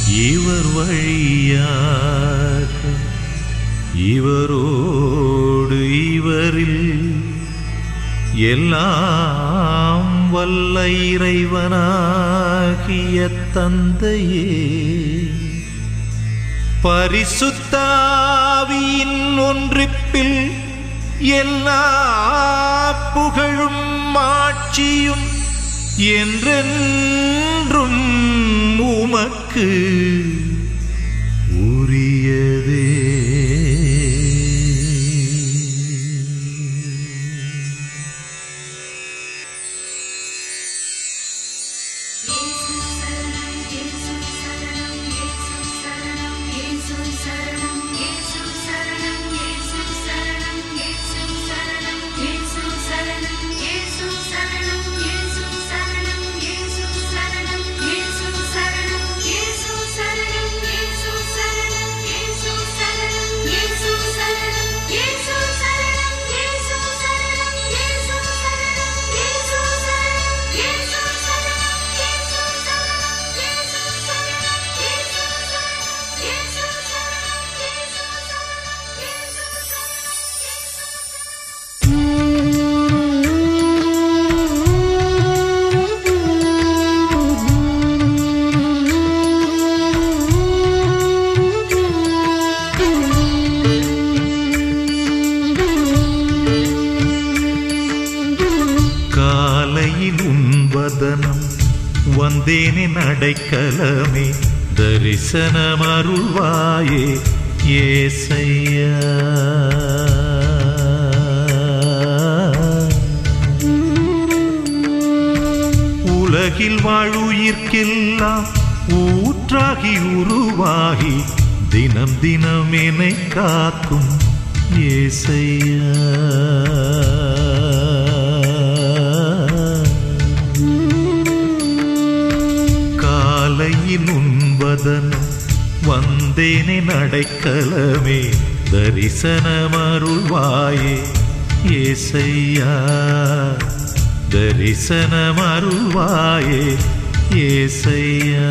இவர் வழியாக இவரோடு இவரில் எல்லாம் வல்ல இறைவனாகிய தந்தையே பரிசுத்தாவியின் ஒன்றிப்பில் எல்லா புகழும் மாட்சியும் என்றென்றும் உமக்கு உரியதே காலையில் உண்பதனம் வந்தேனே நடைக்கலமே தரிசனம் அருள்வாயே ஏசையா உலகில் வாழுயிர்க்கெல்லாம் ஊற்றாகி உருவாகி தினம் தினம் என்னை காக்கும் ஏசையா காலையில் உண்பதனும் வந்தேனே நடைக்கலமே தரிசனமருள்வாயே ஏசையா தரிசனமருள்வாயே ஏசையா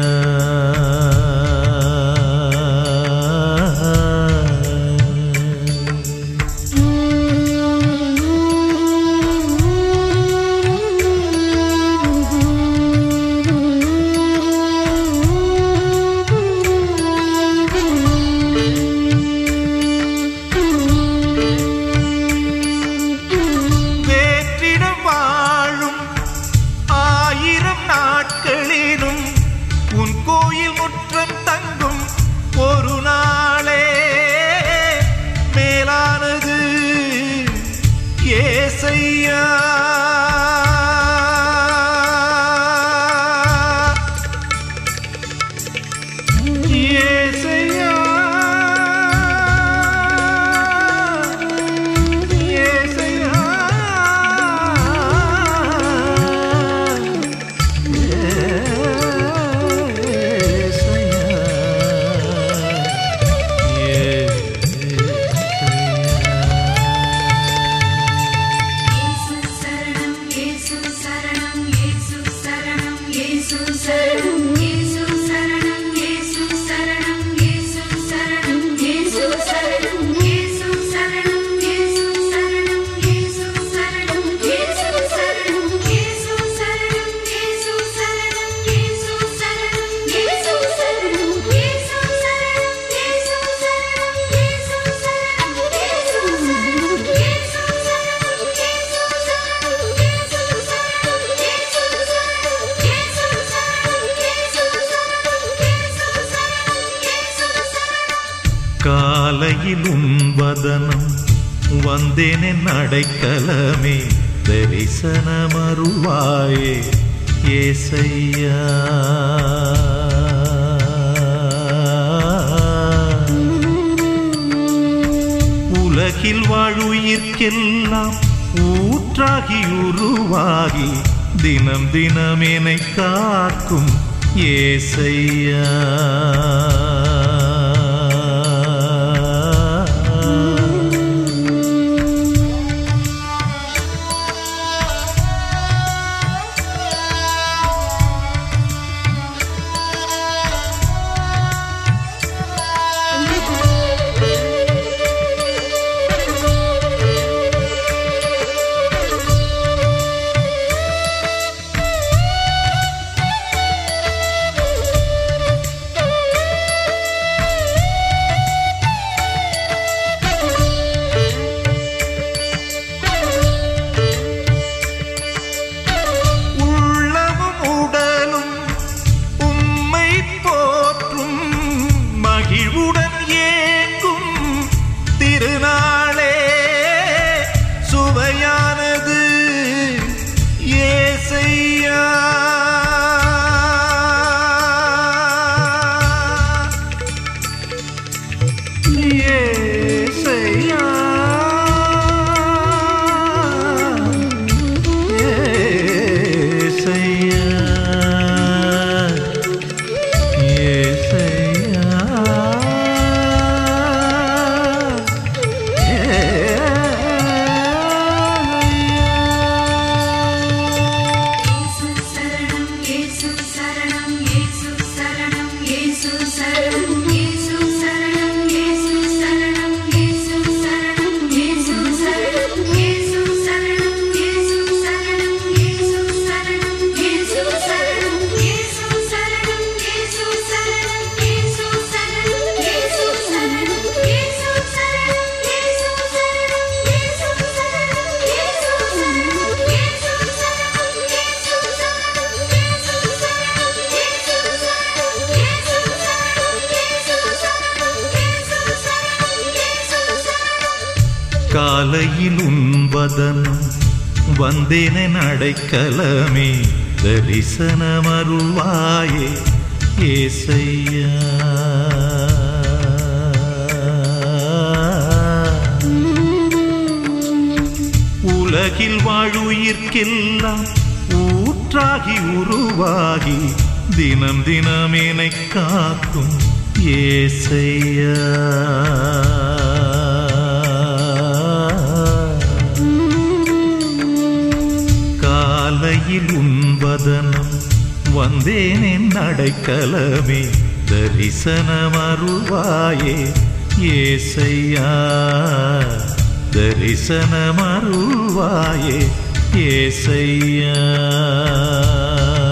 வேற்றிடம் வாழும் ஆயிரம் நாட்களிலும் உன் கோயில் முற்றம் தங்கும் ஒரு நாளே மேலானது ஏசையா ஏசையா ஏசையா காலையில் உண்பதனம் வந்தேனே நடைக்கலமே தரிசனமருள்வாயே ஏசையா உலகில் வாழுயிர்க்கெல்லாம் ஊற்றாகி உருவாகி தினம் தினம் என்னை காக்கும் ஏசையா காலையில் உண்பதனம் வந்தேன அடைக்கலமே தரிசனமருள்வாயே ஏசையா உலகில் வாழுயிர்க்கெல்லாம் ஊற்றாகி உருவாகி தினம் தினம் என்னை காக்கும் ஏசையா காலையில் உண்பதனம் வந்தேன் என் அடைக்கலமே தரிசனமருள்வாயே ஏசையா தரிசனமருள்வாயே ஏசையா